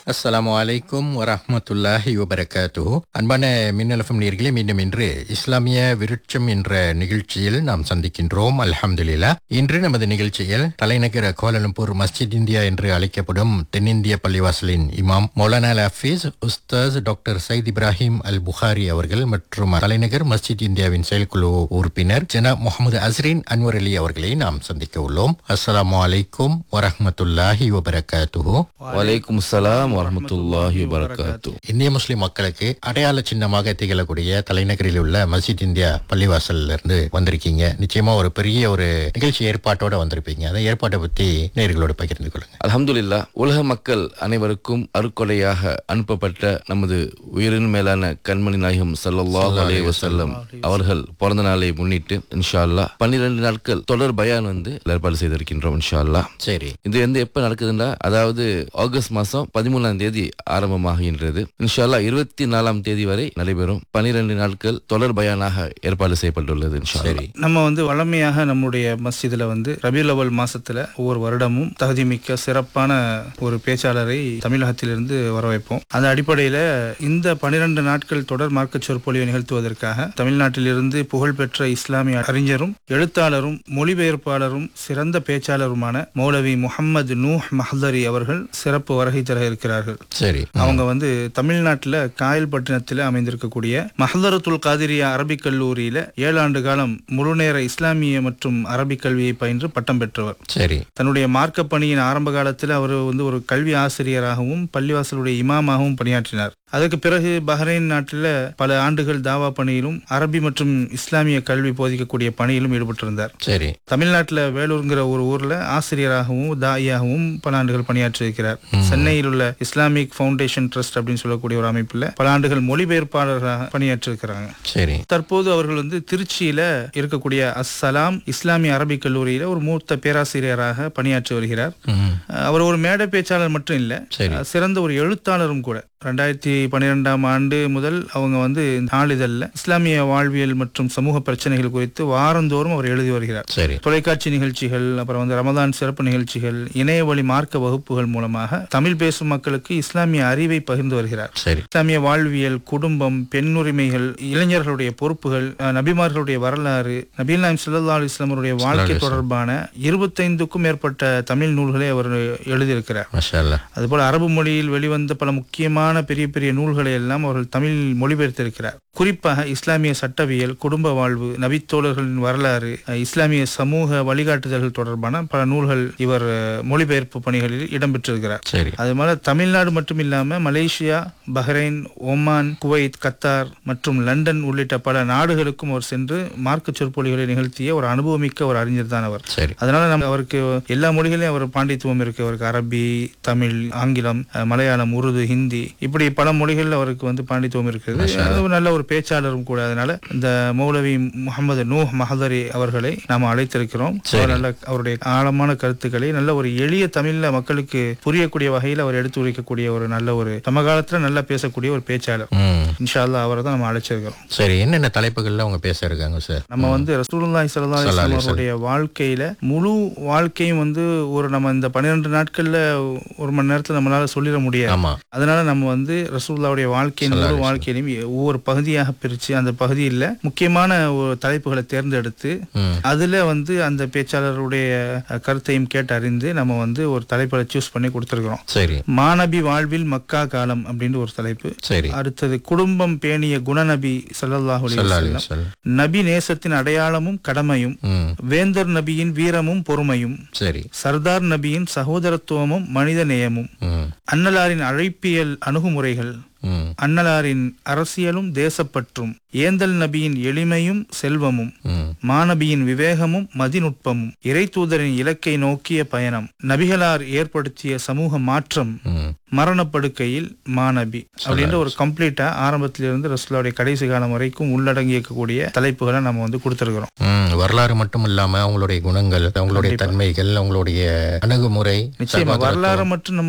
அஸ்ஸலாமு அலைக்கும் வரஹ்மத்துல்லாஹி வபரகாத்துஹு அன்பான மின்னலஃபம் நேர்களே மீண்டும் இன்று இஸ்லாமிய விருட்சம் என்ற நிகழ்ச்சியில் நாம் சந்திக்கின்றோம் அல்ஹம்துலில்லா இன்று நமது நிகழ்ச்சியில் தலைநகர கோலலம்பூர் மஸ்ஜித் இந்தியா என்று அழைக்கப்படும் தென்னிந்திய பள்ளிவாசலின் இமாம் மௌலானா அல் ஹஃபீஸ் உஸ்தாஸ் டாக்டர் சயித் இப்ராஹிம் அல் புகாரி அவர்கள் மற்றும் தலைநகர் மஸ்ஜித் இந்தியாவின் செயற்குழு உறுப்பினர் ஜனாப் முகமது அஸ்ரின் அன்வர் அலி அவர்களை நாம் சந்திக்க உள்ளோம் அஸ்ஸலாமு அலைக்கும் வரஹ்மத்துல்லாஹி வபரகாத்துஹு வலைக்கும் சலாம் வரமத்துல்லாஹி வரகாத்து இந்திய முஸ்லிம் மக்களுக்கு அடையாள சின்னமாக திகழக்கூடிய தலைநகரில் உள்ள மஸ்ஜித் இந்தியா பள்ளிவாசல்ல இருந்து வந்திருக்கீங்க நிச்சயமா ஒரு பெரிய ஒரு நிகழ்ச்சி ஏற்பாட்டோட வந்திருப்பீங்க அந்த ஏற்பாட்டை பத்தி நேர்களோட பகிர்ந்து கொள்ளுங்க அல்ஹம்துலில்லா உலக மக்கள் அனைவருக்கும் அருக்கொலையாக அனுப்பப்பட்ட நமது உயிரின் மேலான கண்மணி நாயகம் ஸல்லல்லாஹு அலைஹி வஸல்லம் அவர்கள் பிறந்த நாளை முன்னிட்டு இன்ஷா அல்லாஹ் பன்னிரண்டு நாட்கள் தொடர் பயான் வந்து ஏற்பாடு செய்திருக்கின்றோம் இன்ஷா அல்லாஹ் சரி இது வந்து எப்ப நடக்குதுன்னா அதாவது ஆகஸ்ட் மாசம் பதிமூணாம் தேதி ஆரம்பமாகின்றது இன்ஷால்லா இருபத்தி நாலாம் தேதி வரை நடைபெறும் பனிரெண்டு நாட்கள் தொடர் பயானாக ஏற்பாடு செய்யப்பட்டுள்ளது இன்ஷா அல்லாஹ். சரி நம்ம வந்து வளமையாக நம்முடைய மஸ்ஜிதுல வந்து ரபியுல் அவல் மாசத்துல ஒவ்வொரு வருடமும் தகுதிமிக்க சிறப்பான ஒரு பேச்சாளரை தமிழகத்திலிருந்து வர வைப்போம் அந்த அடிப்படையில இந்த பனிரெண்டு நாட்கள் தொடர் மார்க்க சொற்பொழிவை நிகழ்த்துவதற்காக தமிழ்நாட்டிலிருந்து புகழ்பெற்ற இஸ்லாமிய அறிஞரும் எழுத்தாளரும் மொழிபெயர்ப்பாளரும் சிறந்த பேச்சாளருமான மௌலவி முஹம்மது நூஹ் மஹ்தரி அவர்கள் சிறப்பு வருகை தர இருக்கிறார்கள் சரி அவங்க வந்து தமிழ்நாட்டில் காயல்பட்டினத்தில் அமைந்திருக்கக்கூடிய மஹதரத்துல் காதிரியா அரபிக் கல்லூரியில ஏழு ஆண்டு காலம் முழுநேர இஸ்லாமிய மற்றும் அரபிக் கல்வியை பயின்று பட்டம் பெற்றவர் சரி தன்னுடைய மார்க்க பணியின் ஆரம்ப காலத்தில் அவர் வந்து ஒரு கல்வி ஆசிரியராகவும் பள்ளிவாசலுடைய இமாமாகவும் பணியாற்றினார் அதற்கு பிறகு பஹ்ரைன் நாட்டில் பல ஆண்டுகள் தாவா பணியிலும் அரபி மற்றும் இஸ்லாமிய கல்வி போதிக்கக்கூடிய பணியிலும் ஈடுபட்டிருந்தார் சரி தமிழ்நாட்டில் வேலூருங்கிற ஒரு ஊர்ல ஆசிரியராகவும் தாயாகவும் பல ஆண்டுகள் பணியாற்றியிருக்கிறார் சென்னையில் உள்ள இஸ்லாமிக் ஃபவுண்டேஷன் ட்ரஸ்ட் அப்படின்னு சொல்லக்கூடிய ஒரு அமைப்புல பல ஆண்டுகள் மொழிபெயர்ப்பாளராக பணியாற்றிருக்கிறாங்க சரி தற்போது அவர்கள் வந்து திருச்சியில இருக்கக்கூடிய அஸ்ஸலாம் இஸ்லாமிய அரபிக் கல்லூரியில ஒரு மூத்த பேராசிரியராக பணியாற்றி வருகிறார் ம், அவர் ஒரு மேடை பேச்சாளர் மட்டும் இல்ல சரி சிறந்த ஒரு எழுத்தாளரும் கூட ரெண்டாயிரத்தி பன்னிரெண்டாம் ஆண்டு முதல் அவங்க வந்து நாளிதழில் இஸ்லாமிய வாழ்வியல் மற்றும் சமூக பிரச்சனைகள் குறித்து வாரந்தோறும் அவர் எழுதி வருகிறார் சரி தொலைக்காட்சி நிகழ்ச்சிகள் அப்புறம் வந்து ரமதான் சிறப்பு நிகழ்ச்சிகள் இணைய வழி மார்க்க வகுப்புகள் மூலமாக தமிழ் பேசும் மக்களுக்கு இஸ்லாமிய அறிவை பகிர்ந்து வருகிறார் சரி இஸ்லாமிய வாழ்வியல் குடும்பம் பெண்ணுரிமைகள் இளைஞர்களுடைய பொறுப்புகள் அஹ், நபிமார்களுடைய வரலாறு நபீல் நாயம் சல்லா அலிஸ்லாமருடைய வாழ்க்கை தொடர்பான இருபத்தைந்துக்கும் மேற்பட்ட தமிழ் நூல்களை அவர் எழுதியிருக்கிறார் மஷா அல்லாஹ். அதுபோல அரபு மொழியில் வெளிவந்த பல முக்கியமான பெரிய பெரிய நூல்களை எல்லாம் அவர்கள் தமிழ் மொழிபெயர்த்திருக்கிறார் குறிப்பாக இஸ்லாமிய சட்டவியல் குடும்ப வாழ்வு நபித்தோழர்களின் வரலாறு அஹ், இஸ்லாமிய சமூக வழிகாட்டுதல்கள் தொடர்பான பல நூல்கள் இவர் அஹ், மொழிபெயர்ப்பு பணிகளில் இடம்பெற்றிருக்கிறார் சரி அது மாதிரி தமிழ்நாடு மட்டும் இல்லாம Malaysia Bahrain Oman Kuwait Qatar மற்றும் லண்டன் உள்ளிட்ட பல நாடுகளுக்கும் அவர் சென்று மார்க்க சொற்பொழிகளை நிகழ்த்திய ஒரு அனுபவமிக்க ஒரு அறிஞர் தான் அவர் சரி அதனால நம்ம அவருக்கு எல்லா மொழிகளையும் அவர் பாண்டித்துவம் இருக்கு அவருக்கு அரபி தமிழ் ஆங்கிலம் அஹ், மலையாளம் உருது ஹிந்தி இப்படி பல மொழிகளில் அவருக்கு வந்து பாண்டித்துவம் இருக்குது அது ஒரு நல்ல ஒரு பேச்சாளரும் கூட அதனால இந்த மௌலவி முகமது நூஹ் மஹதரி அவர்களை நாம் அழைத்திருக்கிறோம் அவர் நல்ல அவருடைய ஆழமான கருத்துக்களை நல்ல ஒரு எளிய தமிழ்ல மக்களுக்கு புரியக்கூடிய வகையில் அவர் எடுத்து உரைக்கக்கூடிய ஒரு நல்ல ஒரு சமகாலத்துல நல்லா பேசக்கூடிய ஒரு பேச்சாளர் ம் இன்ஷா அல்லாஹ் அவரை தான் நம்ம அழைச்சிருக்கிறோம் சரி என்னென்ன தலைப்புகள்ல அவங்க பேச இருக்காங்க சார் நம்ம வந்து ரசூலுல்லாஹி ஸல்லல்லாஹு அலைஹி வஸல்லம் அவருடைய வாழ்க்கையில முழு வாழ்க்கையும் வந்து ஒரு நம்ம இந்த பன்னிரெண்டு நாட்கள்ல ஒரு மணி நேரத்துல நம்மளால சொல்லிட முடியாது ஆமா அதனால நம்ம வந்து ரசூலுல்லாவுடைய வாழ்க்கையின் முழு வாழ்க்கையிலையும் ஒவ்வொரு பகுதியாக பிரிச்சு அந்த பகுதியில் முக்கியமான ஒரு தலைப்புகளை தேர்ந்தெடுத்து ம் அதுல வந்து அந்த பேச்சாளருடைய அஹ், கருத்தையும் கேட்டு அறிந்து நம்ம வந்து ஒரு தலைப்பை சூஸ் பண்ணி கொடுத்துருக்கிறோம் சரி மாநபி வாழ்வில் மக்கா காலம் அப்படின்னு ஒரு தலைப்பு சரி அடுத்தது குடும்பம் பேணிய குணநபி ஸல்லல்லாஹு அலைஹி சல்லா அலி வஸல்லம் வஸல்லம். நபி நேசத்தின் அடையாளமும் கடமையும் ம் வேந்தர் நபியின் வீரமும் பொறுமையும் சரி சர்தார் நபியின் சகோதரத்துவமும் மனித நேயமும் ம் அன்னலாரின் அழைப்பியல் அணுகுமுறைகள் ம் அன்னலாரின் அரசியலும் தேசப்பற்றும் ஏந்தல் நபியின் எளிமையும் செல்வமும் ம் மாநபியின் விவேகமும் மதிநுட்பமும் இறைத்தூதரின் இலக்கை நோக்கிய பயணம் நபிகளார் ஏற்படுத்திய சமூக மாற்றம் ம் மரணப்படுக்கையில் மாநபி அப்படின்ற ஒரு கம்ப்ளீட்டா ஆரம்பத்திலிருந்து ரசூலுடைய கடைசி காலம் வரைக்கும் உள்ளடங்கியிருக்கக்கூடிய தலைப்புகளை நம்ம வந்து கொடுத்துருக்கிறோம் ம், வரலாறு மட்டும் இல்லாம அவங்களுடைய குணங்கள் அவங்களுடைய தன்மைகள் அவங்களுடைய அணுகுமுறை நிச்சயமா வரலாறு மட்டும் நம்ம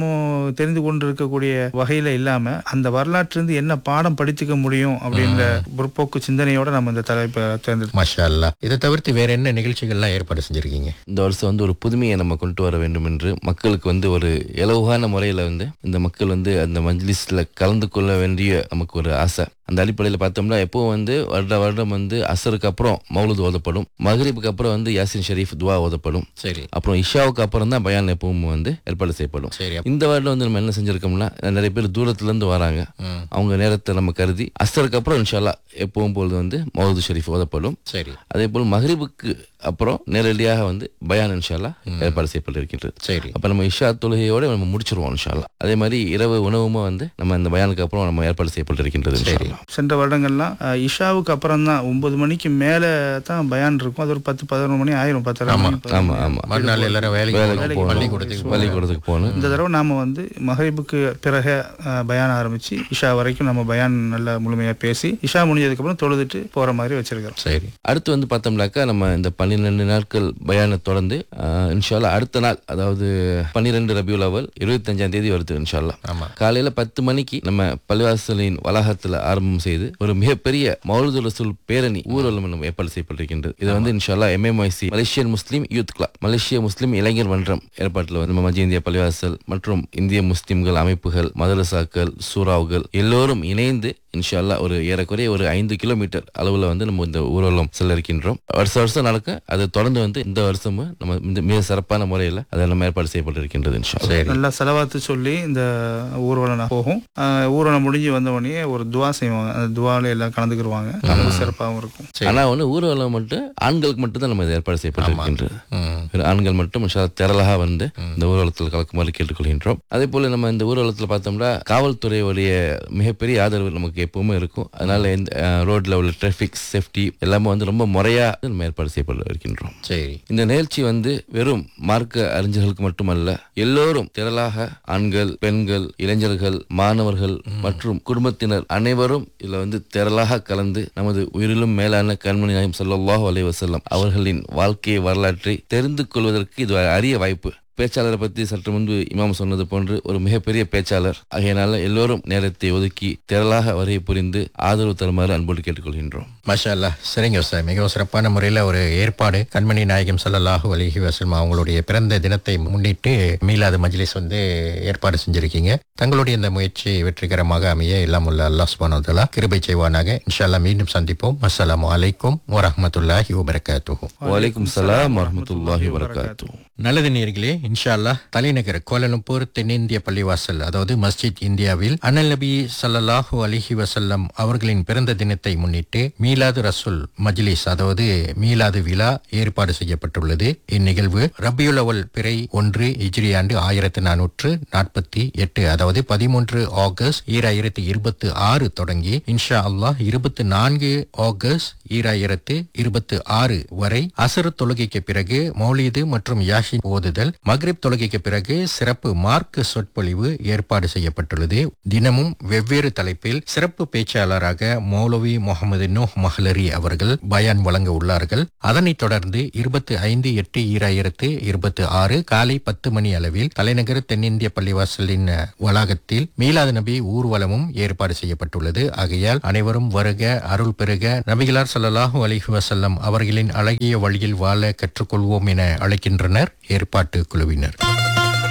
தெரிந்து கொண்டு இருக்கக்கூடிய வகையில இல்லாம அந்த வரலாற்றிலிருந்து என்ன பாடம் படித்துக்க முடியும் அப்படின்ற முற்போக்கு சிந்தனையோட நம்ம இந்த தலைப்பை தேர்ந்தெடுத்தோம் மாஷா அல்லாஹ் இதை தவிர்த்து வேற என்ன நிகழ்ச்சிகள்லாம் ஏற்பாடு செஞ்சிருக்கீங்க இந்த வருஷம் வந்து ஒரு புதுமையை நம்ம கொண்டு வர வேண்டும் என்று மக்களுக்கு வந்து ஒரு இலவான முறையில் வந்து இந்த மக்கள் வந்து அந்த மஜ்லிஸ்ல கலந்து கொள்ள வேண்டிய நமக்கு ஒரு ஆசை அந்த அடிப்படையில் பார்த்தோம்னா எப்பவும் வந்து வருட வருடம் வந்து அசருக்கு அப்புறம் மௌலுது ஓதப்படும் மகரிபுக்கு அப்புறம் வந்து யாசின் ஷரீஃப் துவா ஓதப்படும் சரி அப்புறம் இஷாவுக்கு அப்புறம் தான் பயான் எப்பவும் வந்து ஏற்பாடு செய்யப்படும் சரி இந்த வருடம் வந்து நம்ம என்ன செஞ்சிருக்கோம்னா நிறைய பேர் தூரத்துல இருந்து வராங்க ம். அவங்க நேரத்தை நம்ம கருதி அசருக்கு அப்புறம் இன்ஷால்லா எப்பவும் பொழுது வந்து மௌது ஷரீஃப் ஓதப்படும் சரி அதே போல் மகரிபுக்கு அப்புறம் நேரடியாக வந்து பயான் இன்ஷால்லா ஏற்பாடு செய்யப்பட்டிருக்கின்றது சரி அப்ப நம்ம இஷா தொழுகையோட நம்ம முடிச்சிருவோம் இன்ஷால்லா அதே மாதிரி இரவு உணவுமே வந்து நம்ம இந்த பயானுக்கு அப்புறம் நம்ம ஏற்பாடு செய்யப்பட்டிருக்கின்றது இன்ஷால்லா சென்ற வருடங்கள்லாம் அஹ், இஷாவுக்கு அப்புறம் தான் ஒன்பது மணிக்கு மேல தான் பயான் இருக்கும் அது ஒரு பத்து பதினொரு மணி ஆயிரும் பத்தரை மணி, பதினொரு ஆமா மணி. ஆமா மறுநாள் எல்லாரும் வேலைக்கு வேலைக்கு போகணும். போகணும் பள்ளிக்கூடத்துக்கு பள்ளிக்கூடத்துக்கு போகணும் இந்த தடவை நாம வந்து மகரிபுக்கு பிறகு அஹ், பயான் ஆரம்பிச்சு இஷா வரைக்கும் நம்ம பயான் நல்லா முழுமையா பேசி இஷா முடிஞ்சதுக்கு அப்புறம் தொழுதுட்டு போற மாதிரி வச்சிருக்கிறோம் சரி அடுத்து வந்து பார்த்தோம்னாக்கா நம்ம இந்த பன்னிரெண்டு நாட்கள் பயானை தொடர்ந்து ஆஹ், இன்ஷால்லா அடுத்த நாள் அதாவது பன்னிரெண்டு ரபியுல் அவல் இருபத்தஞ்சாம் தேதி வருது இன்ஷால்லா ஆமா காலையில பத்து மணிக்கு நம்ம பள்ளிவாசலின் வளாகத்துல ஆரம்பம் செய்து ஒரு மிகப்பெரிய மௌலுது ரசூல் பேரணி ஊர்வலம் நம்ம ஏற்பாடு செய்யப்பட்டிருக்கின்றது இது வந்து இன்ஷால்லா MMIC Malaysian Muslim youth club மலேசிய முஸ்லீம் இளைஞர் மன்றம் ஏற்பாட்டில் வந்து நம்ம மத்திய இந்திய பள்ளிவாசல் மற்றும் இந்திய முஸ்லிம்கள் அமைப்புகள் மதரசாக்கள் சூறாவுகள் எல்லோரும் இணைந்து இன்ஷால்லா ஒரு ஏறக்குறைய ஒரு ஐந்து கிலோமீட்டர் அளவுல வந்து நம்ம இந்த ஊர்வலம் செல்ல இருக்கின்றோம் வருஷ வருஷம் நடக்கும் அதை தொடர்ந்து வந்து இந்த வருஷமும் நம்ம இந்த மிக சிறப்பான முறையில் அதை நம்ம ஏற்பாடு செய்யப்பட்டிருக்கின்றது இன்ஷா அல்லாஹ். சரி நல்லா செலவாத்து சொல்லி இந்த ஊர்வலம் போகும் அஹ், ஊர்வலம் முடிஞ்சு வந்த உடனே ஒரு துவா செய்வாங்க அந்த துவால எல்லாம் கலந்துக்கிடுவாங்க ரொம்ப சிறப்பாகவும் இருக்கும் ஆனா வந்து ஊர்வலம் மட்டும் ஆண்களுக்கு மட்டும் தான் நம்ம இதை ஏற்பாடு செய்யப்பட்டிருக்கின்றது ம். வேறு ஆண்கள் மட்டும் இன்ஷா அல்லாஹ் திரளாக வந்து இந்த ஊர்வலத்தில் கலக்குமாறு கேட்டுக்கொள்கின்றோம் அதே போல நம்ம இந்த ஊர்வலத்தில் பார்த்தோம்னா காவல்துறையுடைய மிகப்பெரிய ஆதரவு நமக்கு எப்பவுமே இருக்கும் அதனால இந்த ரோட்ல உள்ள டிராபிக் சேஃப்டி எல்லாமே வந்து ரொம்ப முறையா நம்ம ஏற்பாடு செய்யப்பட்டு இருக்கின்றோம் சரி இந்த நிகழ்ச்சி வந்து வெறும் மார்க்க அறிஞர்களுக்கு மட்டுமல்ல எல்லோரும் திரளாக ஆண்கள் பெண்கள் இளைஞர்கள் மாணவர்கள் மற்றும் குடும்பத்தினர் அனைவரும் இதுல வந்து திரளாக கலந்து நமது உயிரிலும் மேலான கண்மணி நாயம் ஸல்லல்லாஹு அலைஹி வஸல்லம் அவர்களின் வாழ்க்கை வரலாற்றை தெரிந்து கொள்வதற்கு இது ஒரு அரிய வாய்ப்பு பேச்சாளரை பத்தி சற்று முன்பு இமாம் சொன்னது போன்று ஒரு மிகப்பெரிய பேச்சாளர் ஆகையினால எல்லோரும் நேரத்தை ஒதுக்கி திரளாக வருகை புரிந்து ஆதரவு தருமாறு அன்போடு கேட்டுக்கொள்கின்றோம் மாஷா அல்லாஹ் சரிங்க சார் மிகவும் சிறப்பான முறையில் ஒரு ஏற்பாடு கண்மணி நாயகம் ஸல்லல்லாஹு அலைஹி வஸல்லம் அவங்களுடைய பிறந்த தினத்தை முன்னிட்டு மீலாது மஜ்லிஸ் வந்து ஏற்பாடு செஞ்சிருக்கீங்க தங்களுடைய இந்த முயற்சி வெற்றிகரமாக அமைய எல்லாம் உள்ள அல்லாஹ் சுப்ஹானஹு வ தஆலா கிருபை செய்வானாக இன்ஷா அல்லாஹ் மீண்டும் சந்திப்போம் அஸ்ஸலாமு அலைக்கும் வரஹ்மத்துல்லாஹி வபரகாத்துஹு வலைக்கும் சலாம் வரமத்துல்லாஹி வரகாத்து நல்லது நேர்களே இன்ஷா அல்லாஹ் தலைநகர் கோலலம்பூர் தென்னிந்திய பள்ளிவாசல் அதாவது மஸ்ஜித் இந்தியாவில் அனல் நபி ஸல்லல்லாஹு அலைஹி வஸல்லம் அவர்களின் பிறந்த தினத்தை முன்னிட்டு மீலாது ரசூல் மஜ்லிஸ் அதாவது மீலாது விழா ஏற்பாடு செய்யப்பட்டுள்ளது இந்நிகழ்வு ரபியுல் அவல் பிறை ஒன்று இஜ்ரி ஆண்டு ஆயிரத்தி நானூற்று நாற்பத்தி எட்டு அதாவது பதிமூன்று ஆகஸ்ட் ஈராயிரத்தி இருபத்தி ஆறு தொடங்கி இன்ஷா அல்லாஹ் இருபத்தி நான்கு ஆகஸ்ட் ஈராயிரத்து இருபத்தி ஆறு வரை அசரு தொழுகைக்கு பிறகு மௌலிது மற்றும் யாஷின் ஓதுதல் மக்ரிப் தொழுகைக்கு பிறகு சிறப்பு மார்க்க சொற்பொழிவு ஏற்பாடு செய்யப்பட்டுள்ளது தினமும் வெவ்வேறு தலைப்பில் சிறப்பு பேச்சாளராக மௌலவி முகமது நூஹ் மஹ்லரி அவர்கள் பயான் வழங்க உள்ளார்கள் அதனைத் தொடர்ந்து இருபத்தி ஐந்து எட்டு ஈராயிரத்து இருபத்தி ஆறு காலை பத்து மணி அளவில் தலைநகர் தென்னிந்திய பள்ளிவாசலின் வளாகத்தில் மீலாது நபி ஊர்வலமும் ஏற்பாடு செய்யப்பட்டுள்ளது ஆகையால் அனைவரும் வருக அருள் பெறுக நபிகளார் ஸல்லல்லாஹு அலைஹி வஸல்லம் அவர்களின் அழகிய வழியில் வாழ கற்றுக்கொள்வோம் என அழைக்கின்றனர் ஏற்பாட்டு குழுவினர்